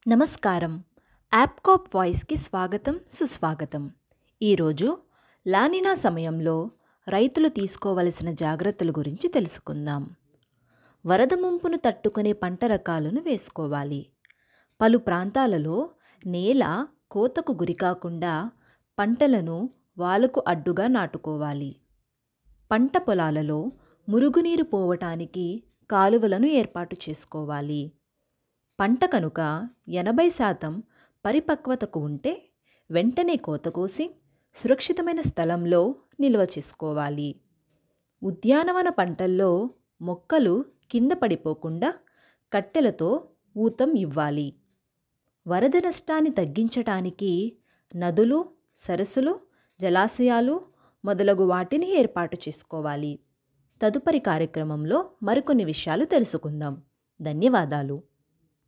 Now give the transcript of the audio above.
నమస్కారం యాప్కాప్ వాయిస్కి స్వాగతం సుస్వాగతం ఈరోజు లానినా సమయంలో రైతులు తీసుకోవలసిన జాగ్రత్తల గురించి తెలుసుకుందాం వరద ముంపును తట్టుకునే పంట రకాలను వేసుకోవాలి పలు ప్రాంతాలలో నేల కోతకు గురికాకుండా పంటలను వాలుకు అడ్డుగా నాటుకోవాలి పంట పొలాలలో మురుగునీరు పోవటానికి కాలువలను ఏర్పాటు చేసుకోవాలి పంట కనుక ఎనభై శాతం పరిపక్వతకు ఉంటే వెంటనే కోత కోసి సురక్షితమైన స్థలంలో నిల్వ చేసుకోవాలి ఉద్యానవన పంటల్లో మొక్కలు కింద పడిపోకుండా కట్టెలతో ఊతం ఇవ్వాలి వరద నష్టాన్ని తగ్గించటానికి నదులు సరస్సులు జలాశయాలు మొదలగు వాటిని ఏర్పాటు చేసుకోవాలి తదుపరి కార్యక్రమంలో మరికొన్ని విషయాలు తెలుసుకుందాం ధన్యవాదాలు